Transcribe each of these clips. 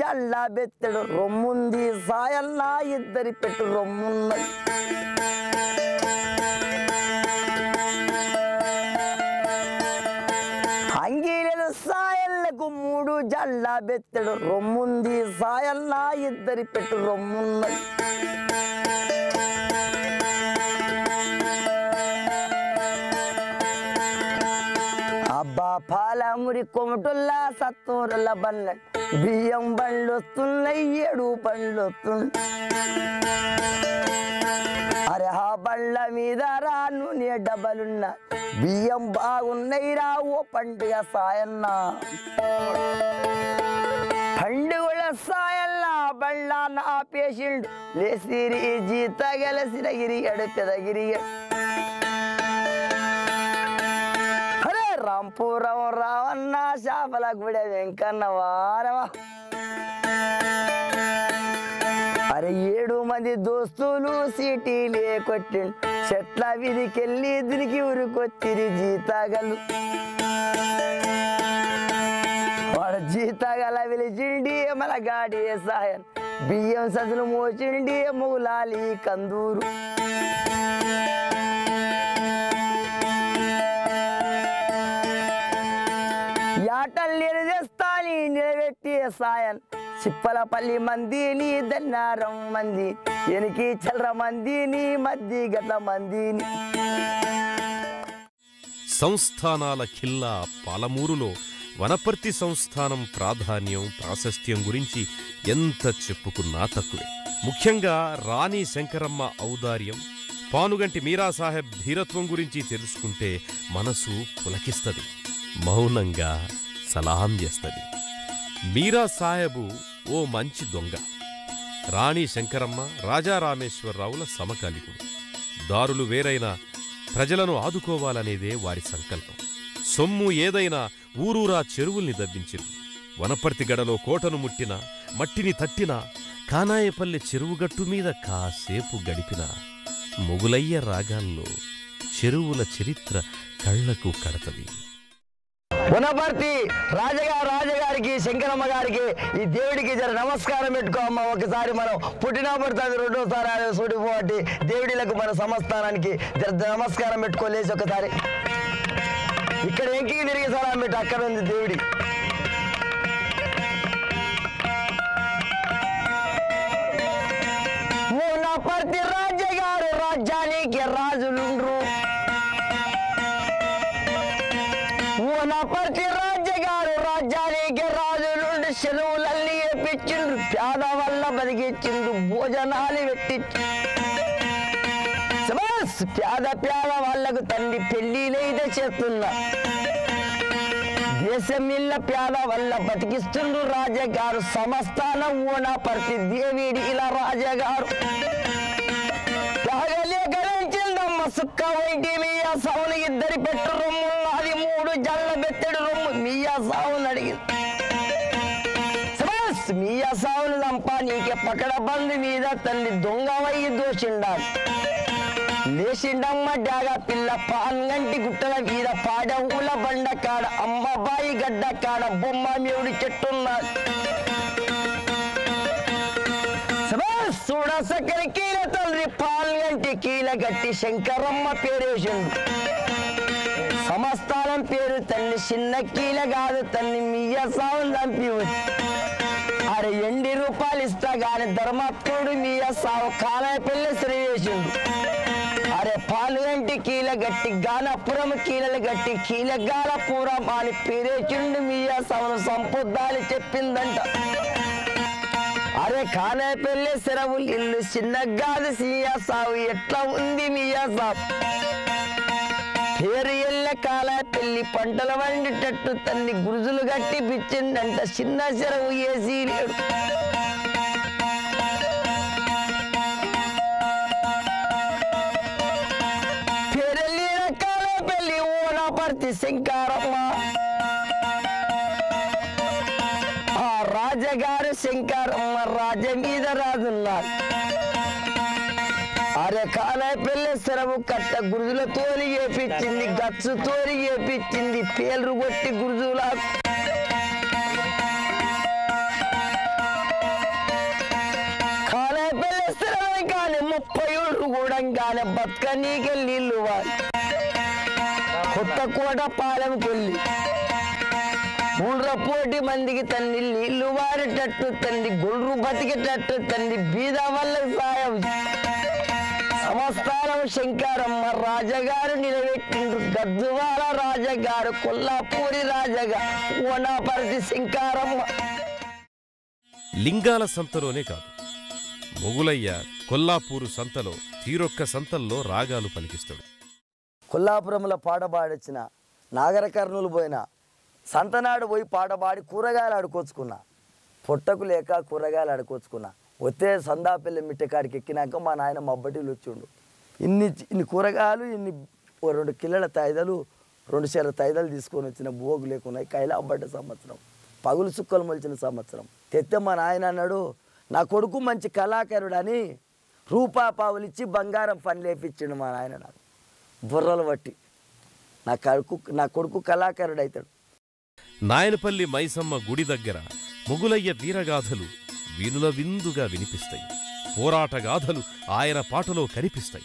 జల్లా బెత్తడు రొమ్ముంది సాయల్లా ఇద్దరి పెట్టు రొమ్మున్నది అంగీలేదు సాయల్లకు మూడు జల్లా బెత్తడు రొమ్ముంది సాయల్లా ఇద్దరి పెట్టు రొమ్మున్నది అబ్బా పాలమురి కొమటుల్లా సత్తూరుల బండ్ల బియ్యం బండ్లు వస్తున్నాయి ఏడు బండ్లు వస్తున్నాయి అరే ఆ బండ్ల మీద రా నూనె డబ్బలున్న బియ్యం బాగున్నాయి రా ఓ పండుగ సాయన్న పండుగల సాయన్న బండ్ల నా పేషెంట్ లేసిరి జీత గెలసిన గిరిగడు పెదగిరిగడు అరే రాంపురం రావన్న చేపల గుడ వెంకన్న వారవా అరే ఏడు మంది దోస్తులు సిటీలే కొట్టిండు చెట్ల విధికెళ్ళి దీనికి ఉరికొచ్చిరి జీతాగలు వాడు జీతాగల పిలిచిండి మన గాడి సాయం బియ్యం సదులు మోచిండి మూలాలి కందూరు యాటల్లిని తెస్తాని నిలబెట్టి సాయం చిప్పలపల్లి మందిని దన్నారం మంది ఎనికి చల్ర మందిని మద్ది గట్ల మందిని సంస్థానాల ఖిల్లా పాలమూరులో వనపర్తి సంస్థానం ప్రాధాన్యం ప్రాశస్త్యం గురించి ఎంత చెప్పుకున్నా తక్కువే ముఖ్యంగా రాణి శంకరమ్మ ఔదార్యం పానుగంటి మీరాసాహెబ్ ధీరత్వం గురించి తెలుసుకుంటే మనసు పులకిస్తది మౌనంగా సలాం చేస్తది మీరా సాహెబు ఓ మంచి దొంగ రాణి శంకరమ్మ రాజారామేశ్వరరావుల సమకాలికుడు దారులు వేరైనా ప్రజలను ఆదుకోవాలనేదే వారి సంకల్పం సొమ్ము ఏదైనా ఊరూరా చెరువుల్ని దవ్వించిరు వనపర్తి గడలో కోటను ముట్టిన మట్టిని తట్టిన కానాయపల్లె చెరువుగట్టు మీద కాసేపు గడిపిన మొగులయ్య రాగాల్లో చెరువుల చరిత్ర కళ్లకు కడతది వనపర్తి రాజగారు రాజగారికి శంకరమ్మ గారికి ఈ దేవుడికి జర నమస్కారం పెట్టుకో అమ్మ ఒకసారి మనం పుట్టినా పడుతుంది రెండోసారి ఆయన సూడిపోవట్టి దేవుడిలకు మన సంస్థానానికి జర నమస్కారం పెట్టుకోలేసి ఒకసారి ఇక్కడ ఎంకి తిరిగి సలాం పెట్టు అక్కడ ఉంది దేవుడి వనపర్తి రాజగారు రాజ్యానికి రాజులుండ్రు వనపర్తి రాజగారు రాజ్యానికి రాజులుండి చెరువులన్నీ వేపించిండ్రు పేద వల్ల బతికిచ్చిండ్రు భోజనాలు పెట్టించు శభాష్! పేద పేద వాళ్ళకు తండ్రి పెళ్లిలైతే చేస్తున్నా దేశం ఇళ్ళ పేద వల్ల బతికిస్తుండ్రు రాజగారు సమస్థానం ఓనపర్తి దేవిడి ఇలా రాజగారు త్యాగలేఖరించిందమ్మ సుక్క వైటి మీయ సావులు ఇద్దరి పెట్టు రొమ్ము అది మూడు జల్ల బెత్తడు రొమ్ము మీయ సావును అడిగింది శభాష్! మీయ సావును చంపా నీకే పకడ బంది మీద తల్లి దొంగవయ్యి దోషిండాలి లేచిండమ్మ డాగా పిల్ల పాన్గంటి గుట్టల మీద పాడ ఊల బండ కాడ అమ్మబాయి గడ్డ కాడ బొమ్మ మేవుడి చెట్టున్నది శభాష్! చూడ సక్కరి కీల తండ్రి పాల్గంటి కీల గట్టి శంకరమ్మ పేరేసిండు సమస్తానం పేరు తల్లి చిన్న కీల కాదు తల్లి మీయ సావు చంపి అరే ఎండి రూపాయలు ఇస్తా గాని ధర్మత్తుడు మీయ సావు కాలయ పెళ్లి శ్రీయేసిండు అరే పాలుగంటి కీల గట్టి గానపురం కీలలు గట్టి కీల గానపురం అని పేరేచిండు మీయ సావును సంపుద్దాలి చెప్పిందంట అరే కానే పెళ్ళి సెరవులు ఇల్లు చిన్నగాదు సీయా సావు ఎట్లా ఉంది మీయా సావు పేరు ఎల్ల కాల పెళ్లి పంటలు వండిటట్టు తల్లి గురుజులు గట్టి పిచ్చిందంట చిన్న చెరవు ఏసీ లేడు పేరెళ్ళిన కాల పెళ్లి ఓనపర్తి శంకారమ్మ ఆ రాజగారు శంకరమ్మ రాజ మీద రాజున్నారు అరే కాలే పెళ్ళి సెరవు కట్ట గురుజుల తోలి ఏపించింది గచ్చు తోలి ఏపించింది పేర్లు కొట్టి గురుజుల కానీ ముప్పై ఏళ్ళు కూడంగానే బతుక నీకే నీళ్లు వారి కొత్త కోట పాలెంకెళ్ళి ఊళ్ళ పోటీ మందికి తన్ని నీళ్లు వారేటట్టు తండ్రి గొల్లు బతికేటట్టు తండ్రి బీద వల్ల సాయం సంస్థానం శంకరమ్మ రాజగారు నిలబెట్టిండ్రు గద్దువాల రాజగారు కొల్లాపూరి రాజగా ఓనాపరిచి శంకరమ్మ లింగాల సంతలోనే కాదు మొగులయ్య కొల్లాపూరు సంతలో తీరొక్క సంతల్లో రాగాలు పలికిస్తాడు కొల్లాపురంలో పాట పాడొచ్చిన నాగర కర్నూలు పోయిన సంతనాడు పోయి పాట పాడి కూరగాయలు ఆడుకోచుకున్నా పొట్టకు లేక కూరగాయలు ఆడుకోచుకున్నా వస్తే సందాపల్లి మిట్టకాడికి ఎక్కినాక మా నాయన మబ్బటిలు వచ్చిండు ఇన్ని ఇన్ని కూరగాయలు ఇన్ని ఓ రెండు కిలోల తైదలు రెండు చీర తైదలు తీసుకొని వచ్చిన బోగు లేకున్నాయి కైలా అబ్బడ్డ సంవత్సరం పగులు సుక్కలు మొలిచిన సంవత్సరం తెస్తే మా నాయన అన్నాడు నా కొడుకు మంచి కళాకారుడు అని రూపా పావులు ఇచ్చి బంగారం పని లేపించిండు మా నాయన నాకు బుర్రలు బట్టి నా కొడుకు నా కొడుకు కళాకారుడు అవుతాడు నాయనపల్లి మైసమ్మ గుడి దగ్గర మొగులయ్య వీరగాథలు వీనుల విందుగా వినిపిస్తాయి పోరాటగాథలు ఆయన పాటలో కనిపిస్తాయి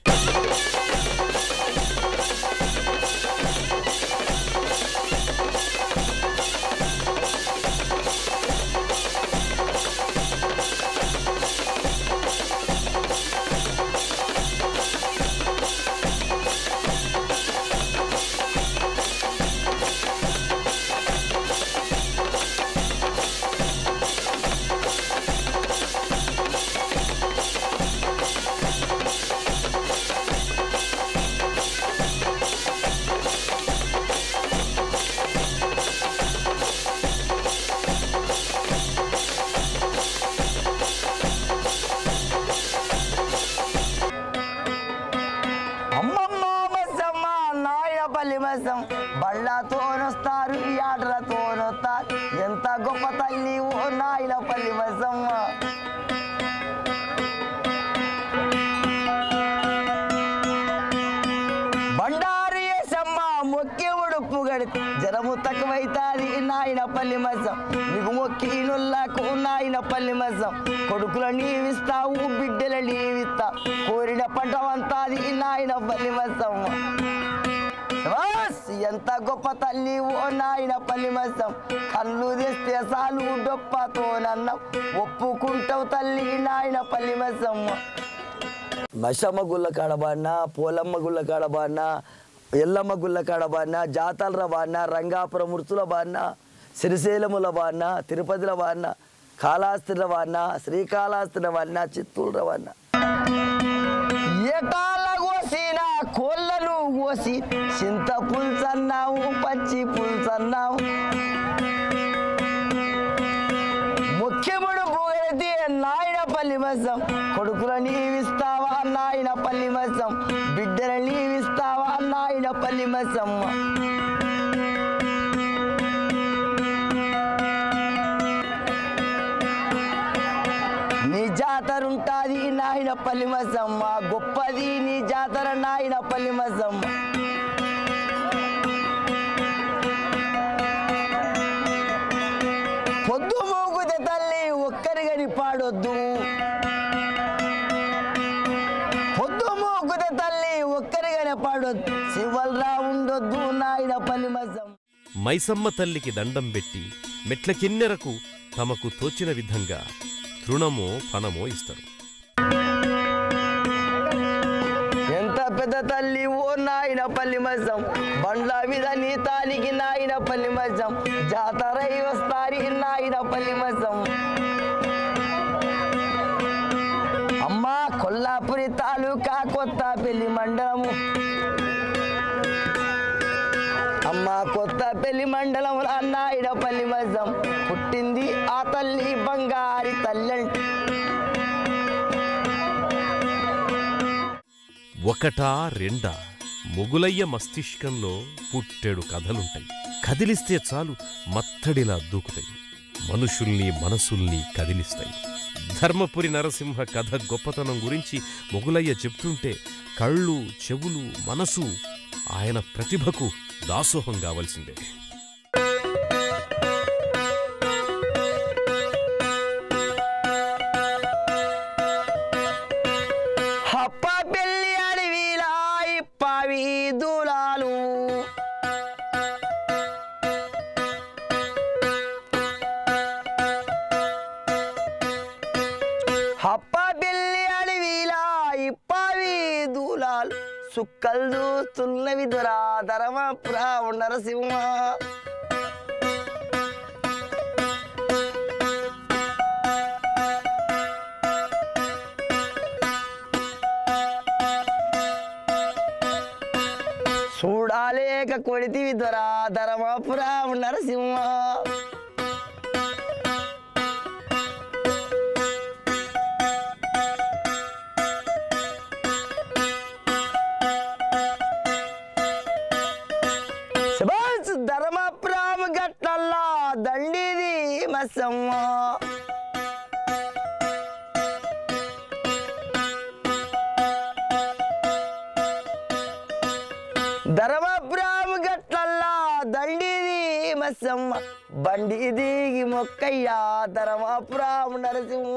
అమ్మమ్మ బసమ్మ నాయనపల్లి బసం బళ్ళతోనొస్తారు ఈ ఆటలతోనొస్తారు ఎంత గొప్ప తల్లి ఓ నాయనపల్లి బసమ్మ బండారి ఏసమ్మ మొక్కి ఉడుపు గడితే జరము తక్కువైతాది నాయనపల్లి మసం నీకు మొక్కి నుల్లకు నాయనపల్లి మసం కొడుకుల నీవిస్తావు బిడ్డల నీవిస్తా కోరిన పంట వంతాది నాయనపల్లి మసం శభాష్! ఎంత గొప్ప తల్లి ఓ నాయన పల్లి మసం కళ్ళు తెస్తే సాలు డొప్పతోనన్నం ఒప్పుకుంటావు తల్లి నాయన పల్లి మసం మషమ్మ గుళ్ళ కాడబాడినా పోలమ్మ గుళ్ళ కాడబాడినా ఎల్లమ్మ గుళ్ళ కాడబాడినా జాతర బాడినా రంగాపురం మృతుల బాడినా శ్రీశైలముల బాడినా తిరుపతిల బాడినా కాళాస్తిల బాడినా శ్రీకాళాస్తిల బాడినా చిత్తూరుల బాడినా ఏటాల కోసిన కోళ్ళను కోసి చింత పులుసన్నావు పచ్చి పులుసన్నావు ముఖ్యముడు పూగెత్తి నాయన పల్లి మసం కొడుకుల నీవిస్తావా నాయన పల్లి మసం బిడ్డల నీవిస్తావా నాయన పల్లి మసం నీ జాతర ఉంటాది నాయన పల్లి మసమ్మ గొప్పది నీ జాతర నాయన పల్లి మసమ్మ పొద్దు మూగుతే తల్లి ఒక్కరిగని పాడొద్దు పొద్దు మూగుతే తల్లి ఒక్కరిగని పాడొద్దు శివల్రా ఉండొద్దు నాయన పల్లి మసం మైసమ్మ తల్లికి దండం పెట్టి మెట్ల కిన్నెరకు తమకు తోచిన విధంగా తృణమో ఫణమో ఇస్తారు ఎంత పెద్ద తల్లి ఓ నాయన పల్లి మజం బండ్ల మీద నీ తానికి నాయన పల్లి మజం జాతరై వస్తారి నాయన పల్లి మజం అమ్మా కొల్లాపురి తాలూకా కొత్త పెళ్లి మండలము అమ్మా కొత్త పెళ్లి మండలం నాయన పల్లి మజం పుట్టింది ఆ తల్లి బంగారి తల్లి అంటే ఒకటా రెండా మొగులయ్య మస్తిష్కంలో పుట్టెడు కథలుంటాయి కదిలిస్తే చాలు మత్తడిలా దూకుతాయి మనుషుల్ని మనసుల్ని కదిలిస్తాయి ధర్మపురి నరసింహ కథ గొప్పతనం గురించి మొగులయ్య చెప్తుంటే కళ్ళు చెవులు మనసు ఆయన ప్రతిభకు దాసోహం కావలసిందే సుక్కలు చూస్తున్నవి దొరా ధర్మపురా నరసింహ చూడాలేక కొడితివి దొరా ధర్మపురా నరసింహ శబాస్ ధర్మపురం గట్లల్లా దండిది మసమ్మ ధర్మపురం గట్లల్లా దండిది మసమ్మ బండి దిగి మొక్కయ్యా ధర్మపురం నరసింహ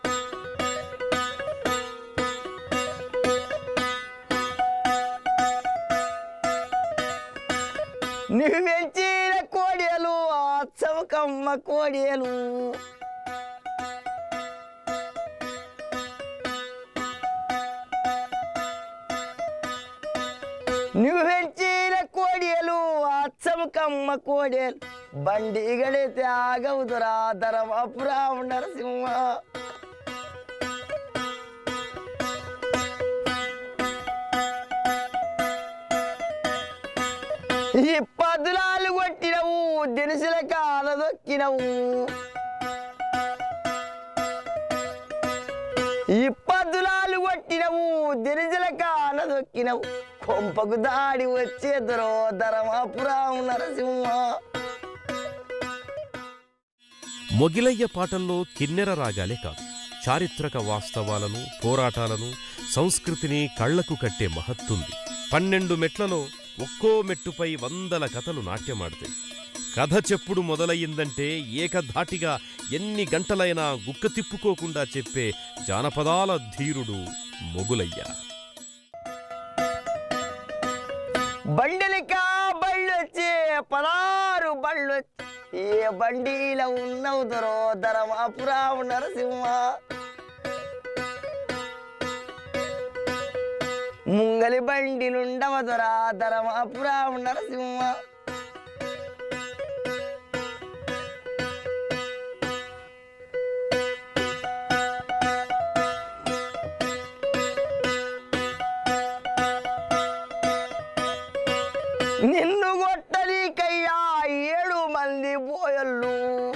నువ్వు పెంచిన కోడేలు ఆ చౌకమ్మ కోడేలు నువ్వు పెంచిన కోడేలు ఆ చౌకమ్మ కోడేలు బండి గడితే ఆగవుదురా ధరమపురాము నరసింహ ఈ పదులాలు కొట్టినవు దినుసుల కాల దొక్కినవు ఈ పదులాలు కొట్టినవు దినుసుల కాల దొక్కినవు కొంపకు దాడి వచ్చేద్దరో ధరమాపురాం నరసింహ మొగిలయ్య పాటల్లో కిన్నెర రాగాలే కాదు చారిత్రక వాస్తవాలను పోరాటాలను సంస్కృతిని కళ్లకు కట్టే మహత్తుంది పన్నెండు మెట్లలో ఒక్కో మెట్టుపై వందల కథలు నాట్యమాడతాయి కథ చెప్పుడు మొదలయ్యిందంటే ఏకధాటిగా ఎన్ని గంటలైనా గుక్క తిప్పుకోకుండా చెప్పే జానపదాల ధీరుడు మొగులయ్య బండిలికా బళ్ళు వచ్చే పదహారు బళ్ళు వచ్చే ఏ బండిలో ఉన్నవు దొరో ధరమాపురాం నరసింహ ముంగలి బండిలుండవ దొరా ధరమాపురాం నరసింహ నిన్ను కొట్టనీకయ్యా ఏడు మంది బోయళ్ళు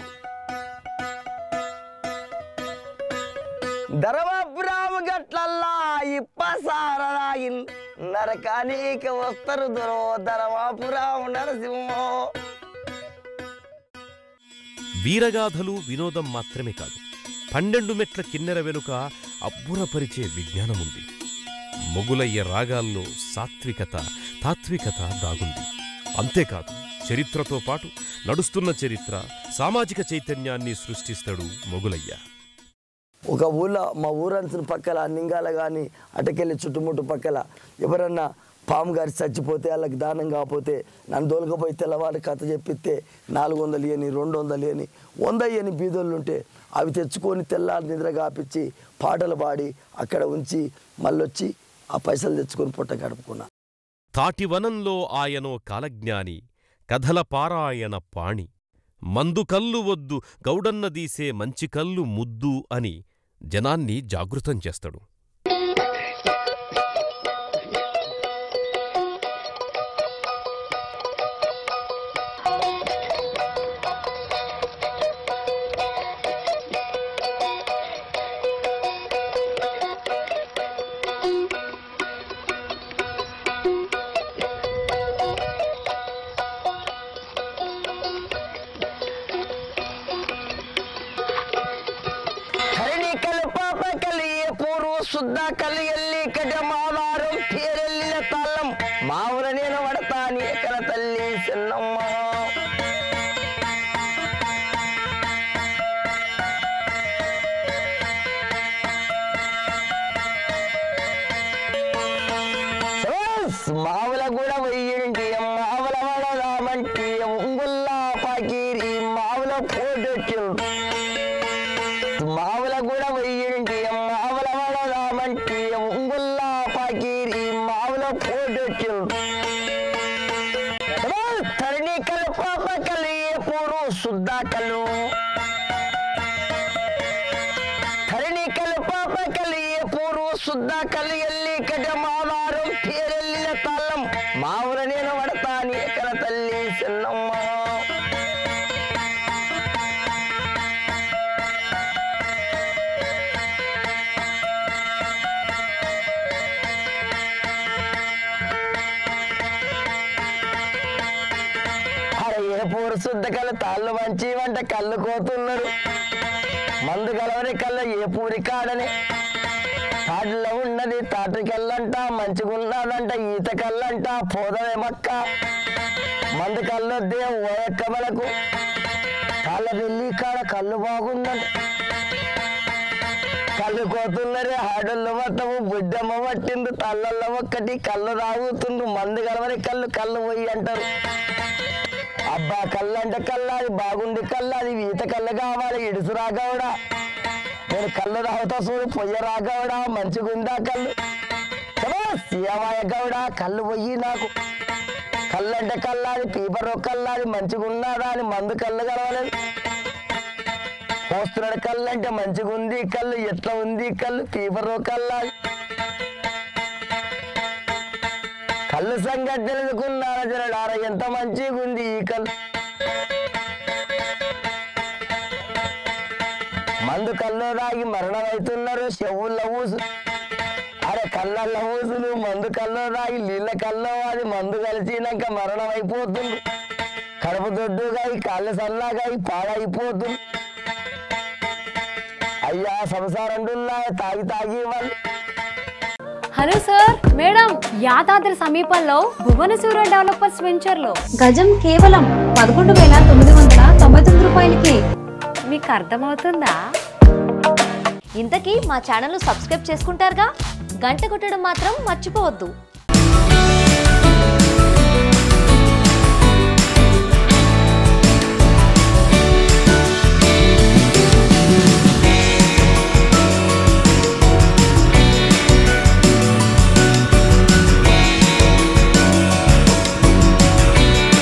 ధర్మపురాము గట్లల్లా ఇప్పసారరాగి నరకానికి వస్తారు దొరో ధర్మపురాము నరసింహో వీరగాథలు వినోదం మాత్రమే కాదు పన్నెండు మెట్ల కిన్నెర వెనుక అబ్బురపరిచే విజ్ఞానముంది మొగులయ్య రాగాల్లో సాత్వికత తాత్వికత దాగుంది అంతేకాదు చరిత్రతో పాటు నడుస్తున్న చరిత్ర సామాజిక చైతన్యాన్ని సృష్టిస్తాడు మొగులయ్య ఒక ఊళ్ళో మా ఊరంచిన పక్కల నింగాల కానీ అటకెళ్ళి చుట్టుముట్టు పక్కల ఎవరన్నా పాము గారి చచ్చిపోతే వాళ్ళకి దానం కాకపోతే నన్ను దొలకపోయి తెల్లవారి కథ చెప్పిస్తే నాలుగు వందలు ఇయని రెండు వందలు ఇయని వంద ఇయని బీదోళ్ళు ఉంటే అవి తెచ్చుకొని తెల్లారి నిద్ర కాపిచ్చి పాటలు పాడి అక్కడ ఉంచి మళ్ళొచ్చి ఆ పైసలు తెచ్చుకొని పుట్ట గడుపుకున్నా తాటివనంలో ఆయనో కాలజ్ఞాని కథల పారాయణ పాణి మందు కల్లు వద్దు గౌడన్న దీసే మంచి కల్లు ముద్దు అని జనాన్ని జాగృతం చేస్తాడు కరణి కలు పాప కలి పూర్వ శుద్ధ కలి ఎల్లి కట మావారం పేరెల్లిన తాళం మావుల నేను పడతాని ఎక్కడ తల్లి చిన్నమ్మ శబాస్! మావుల కూడా వెయ్యింటి మావుల వడదామంటి ఉంగుల్లా పాకీరి మావుల పోటొచ్చిండు మావుల కూడా వెయ్యింటి మావుల వడదామంటి ఉంగుల్లా పాకీరి మావుల వేసిండు తరిణి కలు పాప కలు ఏ పూరు శుద్ధ కలు ధరణి కలు పాప కలు ఏ పూరు శుద్ధ కలు ఎల్లి కట మావారం పేరెల్లిన తాళం మావుల నేను పడతాని ఎక్కడ తల్లి చిన్నమ్మ అరే ఏ పూరు శుద్ధ కలు తాళ్ళు మంచి వంట కళ్ళు కోతున్నారు మందు గలవని కళ్ళ ఏ పూరి కాడని తాటిలో ఉన్నది తాటి కళ్ళంట మంచిగున్నదంట ఈత కళ్ళంట పోదవే మక్క మందు కళ్ళొద్దే ఓయక్కమలకు కాళ్ళ వెళ్ళి కాడ కళ్ళు బాగుందంట కళ్ళు కోతున్నరే ఆడళ్ళు మొత్తము బుడ్డమ్మ పట్టింది తల్లల్లో ఒక్కటి కళ్ళు తాగుతుండు మందు గలవని కళ్ళు కళ్ళు పోయి అంటారు అబ్బా కళ్ళు అంటే కళ్ళు అది బాగుండి కళ్ళు అది ఈత కళ్ళు కావాలి ఇడుసు రాగవడా నేను కళ్ళు తాగుతా చూడు పొయ్య రాగవడా మంచిగుందా కళ్ళు సీమాయ గౌడ కళ్ళు పొయ్యి నాకు కళ్ళు అంటే కళ్ళాది పీపర్ కళ్ళాది మంచిగున్నదా అని మందు కళ్ళు కలవలేదు పోస్తున్నాడు కళ్ళు అంటే మంచిగుంది ఈ కళ్ళు ఎట్లా ఉంది ఈ కళ్ళు పీపర్ కళ్ళాది కళ్ళు సంగతి తెలుసుకున్నారా జరడారా ఎంత మంచిగా ఉంది ఈ కళ్ళు మందు కళ్ళు రాగి మరణం అవుతున్నారు చెవుల ఊసు అరే కళ్ళల్లో ఊసులు మందు కళ్ళు రాగి నీళ్ళ కళ్ళు అది మందు కలిసినాక మరణం అయిపోతుంది కడుపు దొడ్డుగా ఈ కాళ్ళు సన్నగా ఈ పాడైపోతుంది అయ్యా సంసారండుల్లా తాగి తాగి వాళ్ళు హలో సార్ మేడం యాదాద్రి సమీపంలో భువనసూర డెవలపర్స్ వెంచర్ లో గజం కేవలం పదకొండు వేల తొమ్మిది వందల తొంభై తొమ్మిది రూపాయలకే మీకు అర్థమవుతుందా ఇంతకీ మా ఛానల్ను సబ్స్క్రైబ్ చేసుకుంటారుగా గంట కొట్టడం మాత్రం మర్చిపోవద్దు